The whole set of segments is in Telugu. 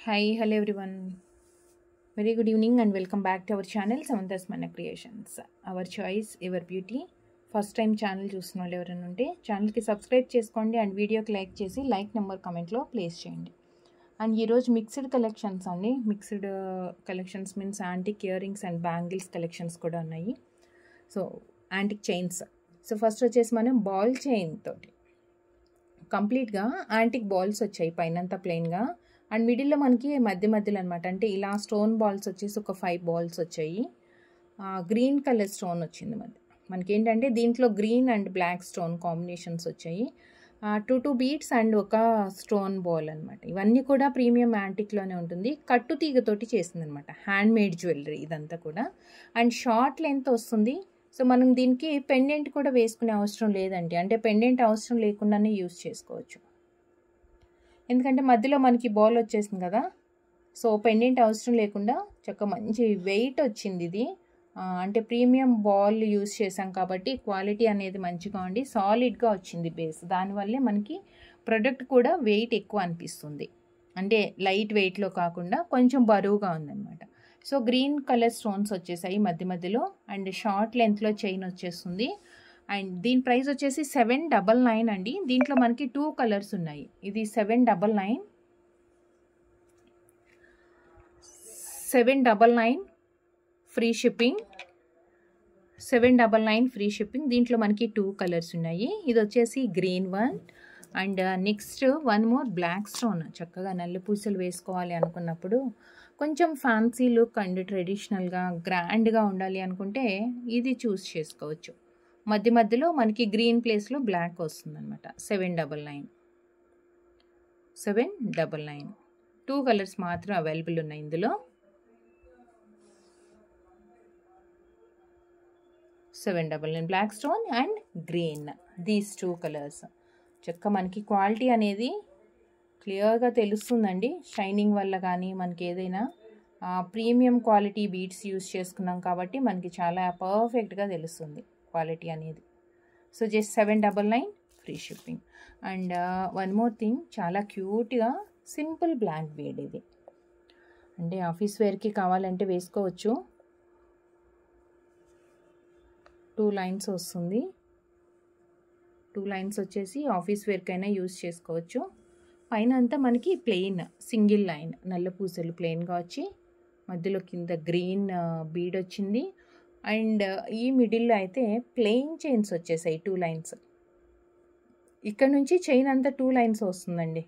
Hi, hello everyone. Very good evening and welcome back to our channel Samantha's Mana Creations. Our choice, your beauty. First time channel చూసిన వాళ్ళు ఎవరైనా ఉంటే ఛానల్కి సబ్స్క్రైబ్ చేసుకోండి అండ్ వీడియోకి లైక్ చేసి లైక్ నెంబర్ కమెంట్లో ప్లేస్ చేయండి అండ్ ఈరోజు మిక్స్డ్ కలెక్షన్స్ అండి mixed collections means antique earrings and bangles collections కూడా ఉన్నాయి so antique chains so first వచ్చేసి మనం బాల్ చైన్ తోటి కంప్లీట్గా యాంటిక్ బాల్స్ వచ్చాయి పైనంతా ప్లెయిన్గా అండ్ మిడిల్లో మనకి మధ్య మధ్యలో అనమాట అంటే ఇలా స్టోన్ బాల్స్ వచ్చేసి ఒక ఫైవ్ బాల్స్ వచ్చాయి గ్రీన్ కలర్ స్టోన్ వచ్చింది మరి మనకి ఏంటంటే దీంట్లో green and black stone combinations వచ్చాయి టూ టూ బీట్స్ అండ్ ఒక స్టోన్ బాల్ అనమాట ఇవన్నీ కూడా ప్రీమియం యాంటిక్లోనే ఉంటుంది కట్టు తీగతోటి చేసింది అనమాట హ్యాండ్ మేడ్ జ్యువెలరీ ఇదంతా కూడా అండ్ షార్ట్ లెంత్ వస్తుంది సో మనం దీనికి పెండెంట్ కూడా వేసుకునే అవసరం లేదండి అంటే పెండెంట్ అవసరం లేకుండానే యూస్ చేసుకోవచ్చు ఎందుకంటే మధ్యలో మనకి బాల్ వచ్చేసింది కదా సో పెండెంట్ అవసరం లేకుండా చక్క మంచి వెయిట్ వచ్చింది ఇది అంటే ప్రీమియం బాల్ యూస్ చేసాం కాబట్టి క్వాలిటీ అనేది మంచిగా ఉండి సాలిడ్గా వచ్చింది బేస్ దానివల్లే మనకి ప్రొడక్ట్ కూడా వెయిట్ ఎక్కువ అనిపిస్తుంది అంటే లైట్ వెయిట్లో కాకుండా కొంచెం బరువుగా ఉందన్నమాట సో గ్రీన్ కలర్ స్టోన్స్ వచ్చేసాయి మధ్య మధ్యలో అండ్ షార్ట్ లెంత్లో చైన్ వచ్చేస్తుంది అండ్ దీని ప్రైస్ వచ్చేసి సెవెన్ డబల్ నైన్ అండి దీంట్లో మనకి టూ కలర్స్ ఉన్నాయి ఇది seven double nine seven double nine free shipping seven double nine free shipping దీంట్లో మనకి టూ కలర్స్ ఉన్నాయి ఇది వచ్చేసి green one and next one more black stone చక్కగా నల్ల పూసలు వేసుకోవాలి అనుకున్నప్పుడు కొంచెం ఫ్యాన్సీ లుక్ అండ్ ట్రెడిషనల్గా గ్రాండ్గా ఉండాలి అనుకుంటే ఇది చూస్ చేసుకోవచ్చు మధ్య మధ్యలో మనకి గ్రీన్ ప్లేస్లో బ్లాక్ వస్తుంది అనమాట seven double nine seven double nine two colours మాత్రం అవైలబుల్ ఉన్నాయి ఇందులో seven double nine black stone and green these two colours చక్క మనకి క్వాలిటీ అనేది క్లియర్గా తెలుస్తుందండి షైనింగ్ వల్ల కానీ మనకి ఏదైనా ప్రీమియం క్వాలిటీ బీట్స్ యూస్ చేసుకున్నాం కాబట్టి మనకి చాలా పర్ఫెక్ట్గా తెలుస్తుంది క్వాలిటీ అనేది so just seven double nine free shipping and one more thing చాలా క్యూట్గా సింపుల్ బ్లాక్ బీడ్ ఇది అంటే ఆఫీస్ వేర్కి కావాలంటే వేసుకోవచ్చు టూ లైన్స్ వస్తుంది టూ లైన్స్ వచ్చేసి ఆఫీస్ వేర్కైనా యూస్ చేసుకోవచ్చు పైన అంతా మనకి ప్లెయిన్ సింగిల్ లైన్ నల్ల పూసలు ప్లెయిన్గా వచ్చి మధ్యలో కింద గ్రీన్ బీడ్ వచ్చింది అండ్ ఈ మిడిల్లో అయితే ప్లెయిన్ చైన్స్ వచ్చేసాయి టూ లైన్స్ ఇక్కడ నుంచి చైన్ అంతా టూ లైన్స్ వస్తుందండి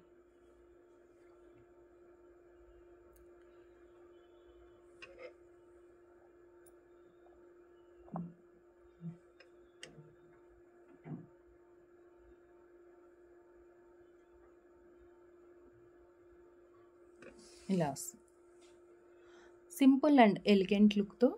ఇలా వస్తుంది సింపుల్ అండ్ ఎలిగెంట్ లుక్తో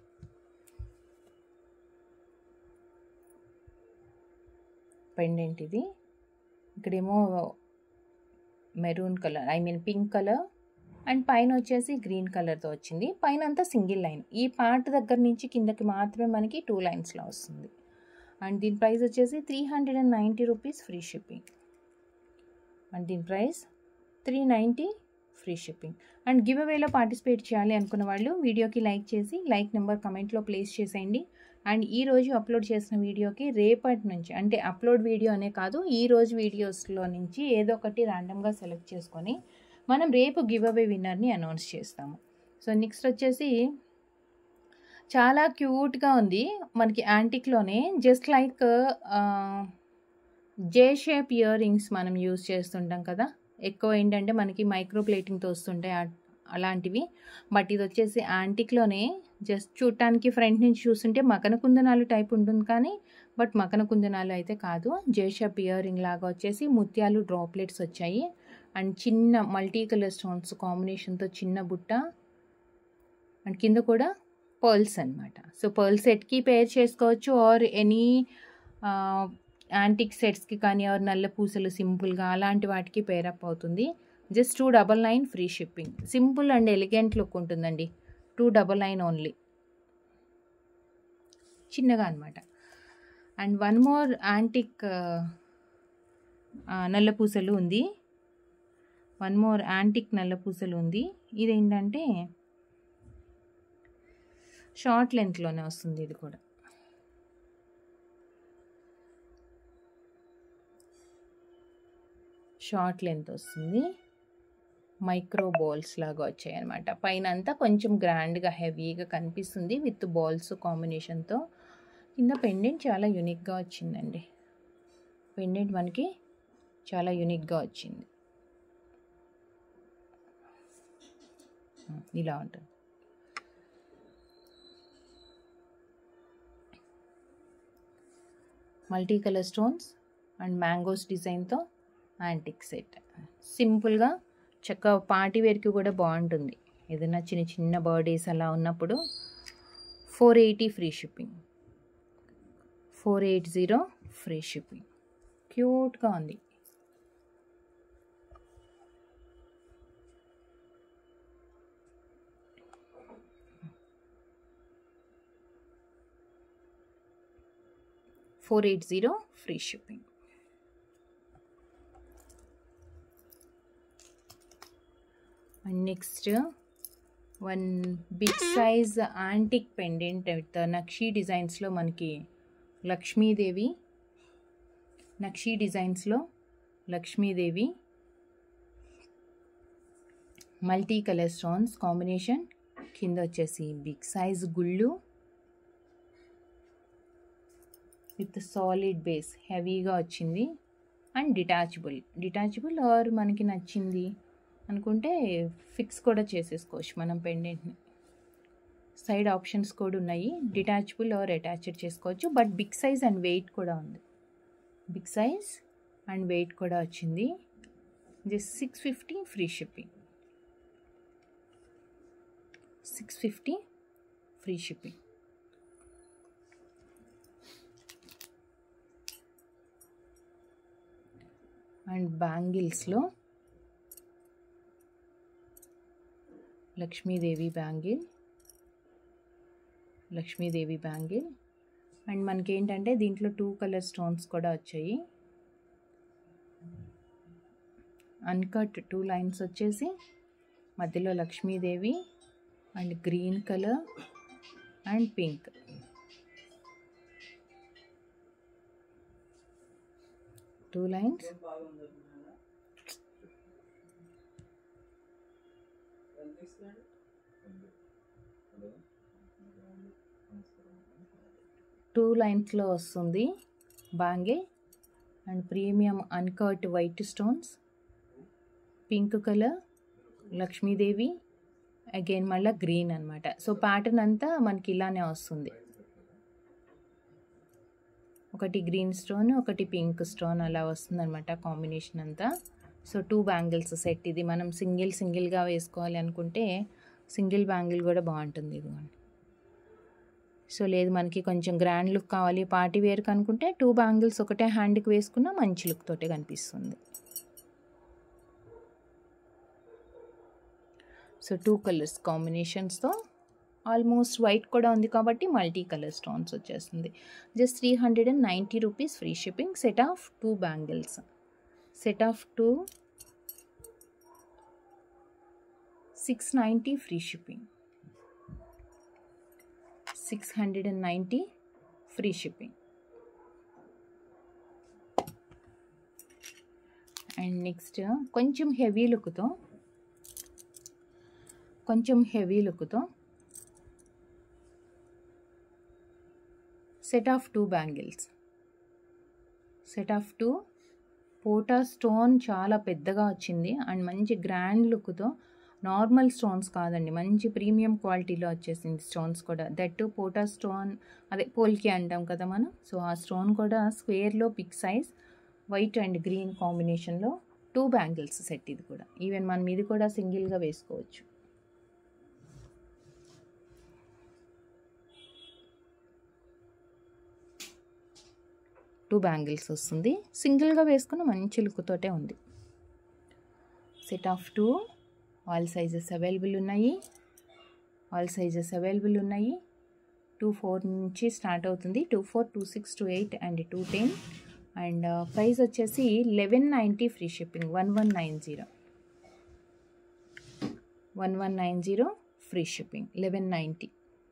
పెండెంట్ ఇది ఇక్కడేమో maroon colour I mean pink colour and పైన వచ్చేసి గ్రీన్ కలర్తో వచ్చింది పైన అంతా సింగిల్ లైన్ ఈ పార్ట్ దగ్గర నుంచి కిందకి మాత్రమే మనకి టూ లైన్స్లో వస్తుంది అండ్ దీని ప్రైస్ వచ్చేసి three hundred and ninety rupees free shipping and దీని price three ninety free shipping and గివ్ అవేలో పార్టిసిపేట్ చేయాలి అనుకున్న వాళ్ళు వీడియోకి లైక్ చేసి లైక్ నెంబర్ కమెంట్లో ప్లేస్ చేసేయండి అండ్ ఈ రోజు అప్లోడ్ చేసిన వీడియోకి రేపటి నుంచి అంటే అప్లోడ్ వీడియో అనే కాదు ఈ రోజు వీడియోస్లో నుంచి ఏదో ఒకటి ర్యాండమ్గా సెలెక్ట్ చేసుకొని మనం రేపు గివ్ అవే విన్నర్ని అనౌన్స్ చేస్తాము సో నెక్స్ట్ వచ్చేసి చాలా క్యూట్గా ఉంది మనకి యాంటిక్లోనే just like J shape earrings మనం యూస్ చేస్తుంటాం కదా ఎక్కువ ఏంటంటే మనకి మైక్రో ప్లేటింగ్తో వస్తుంటాయి అలాంటివి బట్ ఇది వచ్చేసి యాంటిక్లోనే జస్ట్ చూడటానికి ఫ్రంట్ నుంచి చూస్తుంటే మకన కుందనాలు టైప్ ఉంటుంది కానీ బట్ మకన కుందనాలు అయితే కాదు జేషప్ ఇయర్ రింగ్ లాగా వచ్చేసి ముత్యాలు డ్రాప్లెట్స్ వచ్చాయి అండ్ చిన్న మల్టీ కలర్ స్టోన్స్ కాంబినేషన్తో చిన్న బుట్ట అండ్ కింద కూడా పర్ల్స్ అనమాట సో పర్ల్ సెట్కి పేర్ చేసుకోవచ్చు ఆర్ ఎనీ యాంటిక్ సెట్స్కి కానీ ఆర్ నల్ల పూసలు సింపుల్గా అలాంటి వాటికి పేరప్ అవుతుంది just two double nine free shipping simple and elegant look ఉంటుందండి టూ డబల్ నైన్ ఓన్లీ చిన్నగా అనమాట అండ్ వన్ మోర్ యాంటిక్ నల్ల పూసలు ఉంది వన్ మోర్ యాంటిక్ నల్ల పూసలు ఉంది ఇదేంటంటే షార్ట్ లెంత్లోనే వస్తుంది ఇది కూడా షార్ట్ లెంత్ వస్తుంది మైక్రో బాల్స్ లాగా వచ్చాయి అనమాట పైన అంతా కొంచెం గ్రాండ్గా హెవీగా కనిపిస్తుంది విత్ బాల్స్ కాంబినేషన్తో కింద పెండెంట్ చాలా యూనిక్గా వచ్చిందండి పెండెంట్ మనకి చాలా యూనిక్గా వచ్చింది ఇలా ఉంటుంది multi colour stones and mangoes డిజైన్తో యాంటిక్ సెట్ సింపుల్గా చక్కగా పార్టీ వేర్కి కూడా బాగుంటుంది ఏదైనా చిన్న చిన్న బర్త్డేస్ అలా ఉన్నప్పుడు four eighty free shipping four eight zero free shipping క్యూట్గా ఉంది four eight zero free shipping and next one big size antique pendant with నక్షీ డిజైన్స్లో మనకి లక్ష్మీదేవి నక్షీ డిజైన్స్లో Lakshmidevi multi colour stones combination కింద వచ్చేసి బిగ్ సైజ్ గుళ్ళు విత్ సాలిడ్ బేస్ హెవీగా వచ్చింది అండ్ డిటాచబుల్ డిటాచబుల్ ఆర్ మనకి నచ్చింది అనుకుంటే ఫిక్స్ కూడా చేసేసుకోవచ్చు మనం పెండెంట్ని సైడ్ ఆప్షన్స్ కూడా ఉన్నాయి డిటాచబుల్ ఆర్ అటాచ్డ్ చేసుకోవచ్చు but big size and weight కూడా ఉంది బిగ్ సైజ్ అండ్ వెయిట్ కూడా వచ్చింది just six fifty free shipping six fifty free shipping and బ్యాంగిల్స్లో Lakshmidevi bangle Lakshmidevi bangle and మనకి ఏంటంటే దీంట్లో టూ కలర్ స్టోన్స్ కూడా వచ్చాయి అన్కట్ టూ లైన్స్ వచ్చేసి మధ్యలో Lakshmidevi and green colour and pink two lines two లైన్స్లో వస్తుంది bangle and premium uncut white stones pink colour Lakshmidevi again మళ్ళీ గ్రీన్ అనమాట సో ప్యాటర్న్ అంతా మనకి ఇలానే వస్తుంది ఒకటి గ్రీన్ స్టోన్ ఒకటి పింక్ స్టోన్ అలా వస్తుంది అనమాట కాంబినేషన్ అంతా సో టూ బ్యాంగిల్స్ సెట్ ఇది మనం సింగిల్ సింగిల్గా వేసుకోవాలి అనుకుంటే సింగిల్ బ్యాంగిల్ కూడా బాగుంటుంది ఇది సో లేదు మనకి కొంచెం గ్రాండ్ లుక్ కావాలి పార్టీ వేర్కి అనుకుంటే టూ బ్యాంగిల్స్ ఒకటే హ్యాండ్కి వేసుకున్నా మంచి లుక్ తోటే కనిపిస్తుంది సో టూ కలర్స్ కాంబినేషన్స్తో ఆల్మోస్ట్ వైట్ కూడా ఉంది కాబట్టి మల్టీ కలర్ స్టోన్స్ వచ్చేస్తుంది just three hundred and ninety rupees free shipping set of two bangles set of two six ninety free shipping six hundred and ninety free shipping and next కొంచెం హెవీ లుక్తో కొంచెం హెవీ లుక్తో set of two bangles set of two పోటా స్టోన్ చాలా పెద్దగా వచ్చింది అండ్ మంచి గ్రాండ్ లుక్తో నార్మల్ స్టోన్స్ కాదండి మంచి ప్రీమియం క్వాలిటీలో వచ్చేసింది స్టోన్స్ కూడా దట్ పోటా స్టోన్ అదే పోల్కి అంటాం కదా మనం సో ఆ స్టోన్ కూడా స్క్వేర్లో big size white and green కాంబినేషన్లో టూ బ్యాంగిల్స్ సెట్ ఇది కూడా ఈవెన్ మనం ఇది కూడా సింగిల్గా వేసుకోవచ్చు టూ బ్యాంగిల్స్ వస్తుంది సింగిల్గా వేసుకున్న మంచి లుక్తోటే ఉంది set of two all sizes available ఉన్నాయి ఆల్ సైజెస్ అవైలబుల్ ఉన్నాయి టూ ఫోర్ నుంచి స్టార్ట్ అవుతుంది two four two six two eight and two ten and price వచ్చేసి eleven ninety free shipping one one nine zero one one nine zero free shipping eleven ninety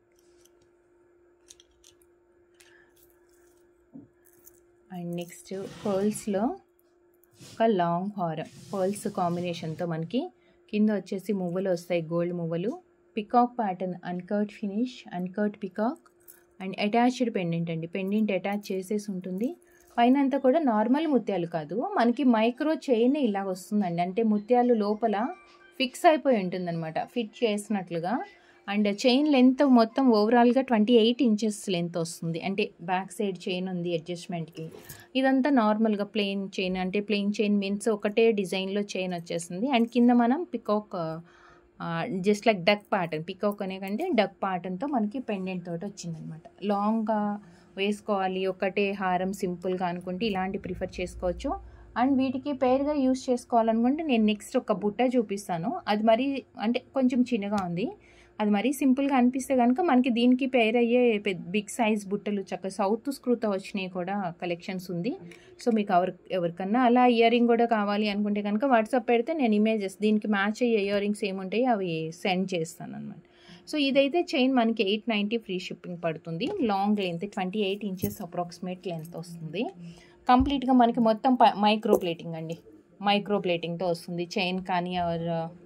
and next పర్ల్స్లో ఒక లాంగ్ హారం పర్ల్స్ కాంబినేషన్తో మనకి కింద వచ్చేసి మువ్వలు వస్తాయి గోల్డ్ మువ్వలు peacock pattern uncut finish uncut peacock and attached pendant అండి పెండెంట్ అటాచ్ చేసేసి ఉంటుంది పైన అంతా కూడా నార్మల్ ముత్యాలు కాదు మనకి మైక్రో చైన్ ఇలా వస్తుందండి అంటే ముత్యాలు లోపల ఫిక్స్ అయిపోయి ఉంటుందన్నమాట ఫిట్ చేసినట్లుగా అండ్ చైన్ లెంత్ మొత్తం ఓవరాల్గా ట్వంటీ ఎయిట్ ఇంచెస్ లెంత్ వస్తుంది అంటే బ్యాక్ సైడ్ చైన్ ఉంది అడ్జస్ట్మెంట్కి ఇదంతా నార్మల్గా ప్లెయిన్ చైన్ అంటే ప్లెయిన్ చైన్ మీన్స్ ఒకటే డిజైన్లో చైన్ వచ్చేస్తుంది అండ్ కింద మనం peacock just like duck pattern peacock అనే కంటే డక్ ప్యాటర్న్తో మనకి పెండెంట్ తోటి వచ్చిందనమాట లాంగ్గా వేసుకోవాలి ఒకటే హారం సింపుల్గా అనుకుంటే ఇలాంటి ప్రిఫర్ చేసుకోవచ్చు అండ్ వీటికి పేరుగా యూస్ చేసుకోవాలనుకుంటే నేను నెక్స్ట్ ఒక బుట్ట చూపిస్తాను అది మరీ అంటే కొంచెం చిన్నగా ఉంది అది మరీ సింపుల్గా అనిపిస్తే కనుక మనకి దీనికి పేర్ అయ్యే పెద్ద బిగ్ సైజ్ బుట్టలు చక్క సౌత్ స్క్రూతో వచ్చినాయి కూడా కలెక్షన్స్ ఉంది సో మీకు ఎవరి ఎవరికన్నా అలా ఇయర్ రింగ్ కూడా కావాలి అనుకుంటే కనుక వాట్సాప్ పెడితే నేను ఇమేజెస్ దీనికి మ్యాచ్ అయ్యే ఇయర్ రింగ్స్ ఏముంటాయి అవి సెండ్ చేస్తాను అనమాట సో ఇదైతే చైన్ మనకి ఎయిట్ నైంటీ ఫ్రీ షిప్పింగ్ పడుతుంది long length twenty eight inches approximate length వస్తుంది కంప్లీట్గా మనకి మొత్తం మైక్రో ప్లేటింగ్ అండి మైక్రో ప్లేటింగ్తో వస్తుంది చైన్ కానీ ఆర్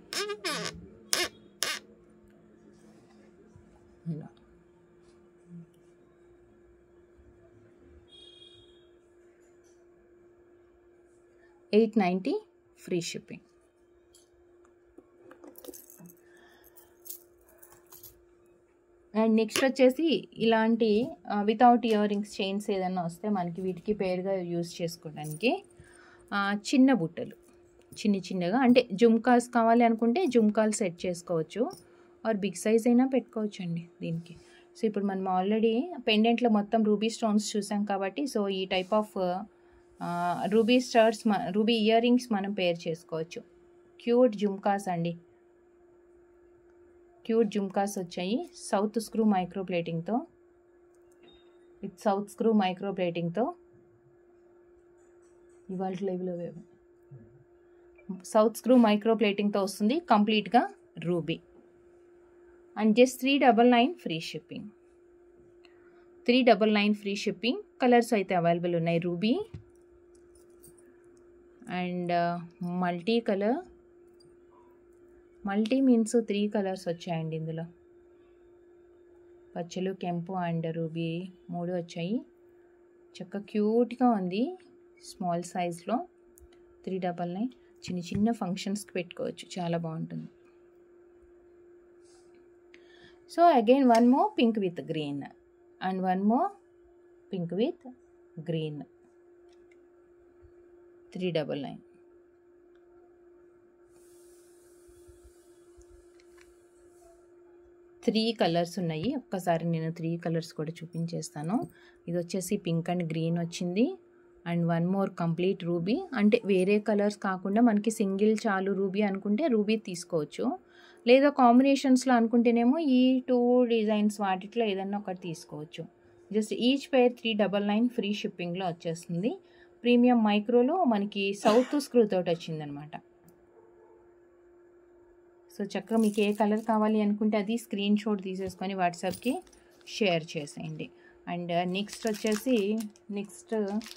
ఇలా eight ninety free shipping and next వచ్చేసి ఇలాంటి వితౌట్ ఇయర్ రింగ్స్ చైన్స్ ఏదైనా వస్తే మనకి వీటికి పేరుగా యూస్ చేసుకోవడానికి చిన్న బుట్టలు చిన్న చిన్నగా అంటే జుమ్కాస్ కావాలి అనుకుంటే జుమ్కాలు సెట్ చేసుకోవచ్చు ఆర్ బిగ్ సైజ్ అయినా పెట్టుకోవచ్చు అండి దీనికి సో ఇప్పుడు మనం ఆల్రెడీ పెండెంట్లో మొత్తం రూబీ స్టోన్స్ చూసాం కాబట్టి సో ఈ type of ruby stars ruby earrings మనం పేర్ చేసుకోవచ్చు క్యూట్ జుమ్కాస్ అండి క్యూట్ జుమ్కాస్ వచ్చాయి సౌత్ స్క్రూ మైక్రో ప్లేటింగ్తో విత్ సౌత్ స్క్రూ మైక్రో ప్లేటింగ్తో ఇవాళ లైవ్లో సౌత్ స్క్రూ మైక్రో ప్లేటింగ్తో వస్తుంది కంప్లీట్గా ruby and just three double nine free shipping three double nine free shipping colours అయితే అవైలబుల్ ఉన్నాయి ruby and multi colour multi means three colours వచ్చాయండి ఇందులో పచ్చలు కెంపు అండ్ రూబీ మూడు వచ్చాయి చక్క క్యూట్గా ఉంది స్మాల్ సైజ్లో త్రీ డబల్ నైన్ చిన్న చిన్న ఫంక్షన్స్కి పెట్టుకోవచ్చు చాలా బాగుంటుంది so again one more pink with green and one more pink with green three double nine three colours ఉన్నాయి ఒక్కసారి నేను త్రీ కలర్స్ కూడా చూపించేస్తాను ఇది వచ్చేసి పింక్ అండ్ గ్రీన్ వచ్చింది and one more complete ruby అంటే వేరే కలర్స్ కాకుండా మనకి సింగిల్ చాలు రూబీ అనుకుంటే రూబీ తీసుకోవచ్చు లేదా కాంబినేషన్స్లో అనుకుంటేనేమో ఈ టూ డిజైన్స్ వాటిలో ఏదన్నా ఒకటి తీసుకోవచ్చు just each pair three double nine free షిప్పింగ్లో వచ్చేస్తుంది ప్రీమియం మైక్రోలో మనకి సౌత్ స్క్రూ తోటి వచ్చిందనమాట సో చక్కగా మీకు ఏ కలర్ కావాలి అనుకుంటే అది స్క్రీన్ షాట్ తీసేసుకొని వాట్సాప్కి షేర్ చేసేయండి అండ్ నెక్స్ట్ వచ్చేసి నెక్స్ట్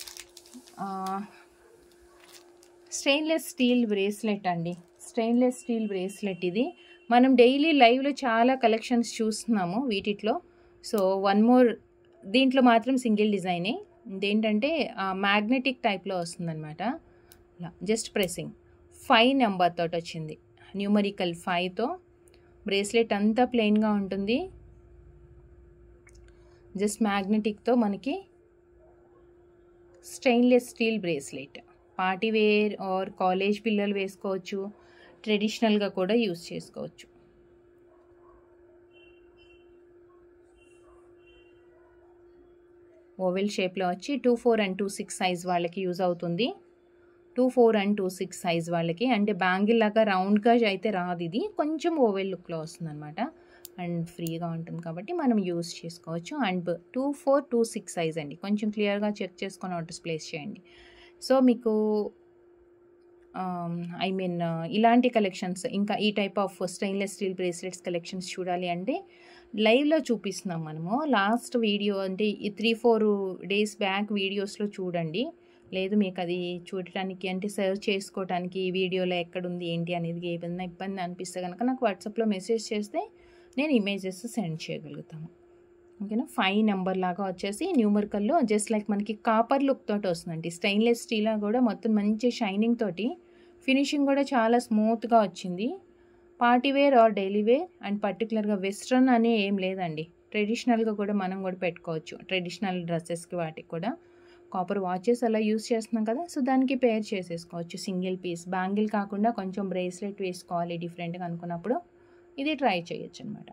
స్టెయిన్లెస్ స్టీల్ బ్రేస్లెట్ అండి స్టెయిన్లెస్ స్టీల్ బ్రేస్లెట్ ఇది మనం డైలీ లైవ్లో చాలా కలెక్షన్స్ చూస్తున్నాము వీటిలో సో వన్ మోర్ దీంట్లో మాత్రం సింగిల్ డిజైనే ఇదేంటంటే మ్యాగ్నెటిక్ టైప్లో వస్తుందన్నమాట జస్ట్ ప్రెస్సింగ్ ఫైవ్ నెంబర్ తోటి వచ్చింది న్యూమరికల్ ఫైవ్తో బ్రేస్లెట్ అంతా ప్లెయిన్గా ఉంటుంది జస్ట్ మ్యాగ్నెటిక్తో మనకి stainless steel bracelet party wear or college పిల్లలు వేసుకోవచ్చు ట్రెడిషనల్గా కూడా యూస్ చేసుకోవచ్చు ఓవెల్ షేప్లో వచ్చి two four and two six size వాళ్ళకి యూజ్ అవుతుంది two four and two six size వాళ్ళకి అంటే బ్యాంగిల్ లాగా రౌండ్గా అయితే రాదు ఇది కొంచెం ఓవెల్ లుక్లో వస్తుంది అనమాట అండ్ ఫ్రీగా ఉంటుంది కాబట్టి మనం యూస్ చేసుకోవచ్చు and two four two six size అండి కొంచెం క్లియర్గా చెక్ చేసుకొని ఆర్డర్స్ ప్లేస్ చేయండి సో మీకు ఐ మీన్ ఇలాంటి కలెక్షన్స్ ఇంకా ఈ type of stainless steel bracelets collections చూడాలి అంటే లైవ్లో చూపిస్తున్నాం మనము లాస్ట్ వీడియో అంటే ఈ త్రీ ఫోర్ డేస్ బ్యాక్ వీడియోస్లో చూడండి లేదు మీకు అది చూడటానికి అంటే సర్చ్ చేసుకోవడానికి ఈ వీడియోలో ఎక్కడుంది ఏంటి అనేది ఏదైనా ఇబ్బంది అనిపిస్తే కనుక నాకు వాట్సాప్లో మెసేజ్ చేస్తే నేను ఇమేజెస్ సెండ్ చేయగలుగుతాను ఓకేనా ఫైవ్ నెంబర్ లాగా వచ్చేసి న్యూమరికల్లో జస్ట్ లైక్ మనకి కాపర్ లుక్ తోటి వస్తుందండి స్టెయిన్లెస్ స్టీల్ కూడా మొత్తం మంచి షైనింగ్ తోటి ఫినిషింగ్ కూడా చాలా స్మూత్గా వచ్చింది party wear or daily wear and పర్టికులర్గా వెస్ట్రన్ అనే ఏం లేదండి ట్రెడిషనల్గా కూడా మనం కూడా పెట్టుకోవచ్చు ట్రెడిషనల్ డ్రెస్సెస్కి వాటికి కూడా కాపర్ వాచెస్ అలా యూస్ చేస్తున్నాం కదా సో దానికి పేర్ చేసేసుకోవచ్చు సింగిల్ పీస్ బ్యాంగిల్ కాకుండా కొంచెం బ్రేస్లెట్ వేసుకోవాలి డిఫరెంట్గా అనుకున్నప్పుడు ఇది ట్రై చేయొచ్చు అనమాట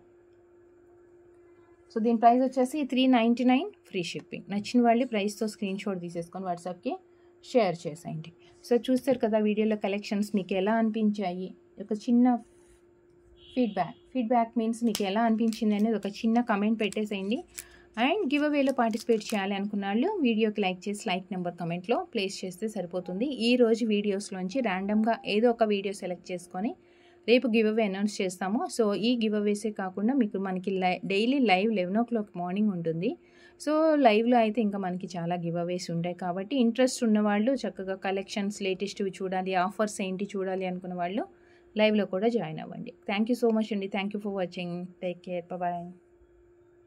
సో దీని ప్రైస్ వచ్చేసి three ninety nine free shipping నచ్చిన వాళ్ళు ప్రైస్తో స్క్రీన్ షాట్ తీసేసుకొని వాట్సాప్కి షేర్ చేసేయండి సో చూస్తారు కదా వీడియోలో కలెక్షన్స్ మీకు ఎలా అనిపించాయి ఒక చిన్న ఫీడ్బ్యాక్ ఫీడ్బ్యాక్ మీన్స్ మీకు ఎలా అనిపించింది అనేది ఒక చిన్న కమెంట్ పెట్టేసేయండి అండ్ గివ్ అవేలో పార్టిసిపేట్ చేయాలి అనుకున్న వాళ్ళు వీడియోకి లైక్ చేసి లైక్ నెంబర్ కమెంట్లో ప్లేస్ చేస్తే సరిపోతుంది ఈ రోజు వీడియోస్లోంచి ర్యాండమ్గా ఏదో ఒక వీడియో సెలెక్ట్ చేసుకొని రేపు గివ్ అవే అనౌన్స్ చేస్తాము సో ఈ గివ్ అవేసే కాకుండా మీకు మనకి లై daily live eleven o'clock morning ఉంటుంది సో లైవ్లో అయితే ఇంకా మనకి చాలా గివ్ అవేస్ ఉంటాయి కాబట్టి ఇంట్రెస్ట్ ఉన్నవాళ్ళు చక్కగా కలెక్షన్స్ లేటెస్ట్వి చూడాలి ఆఫర్స్ ఏంటి చూడాలి అనుకున్న వాళ్ళు లైవ్లో కూడా జాయిన్ అవ్వండి థ్యాంక్ యూ సో మచ్ అండి thank you for watching take care bye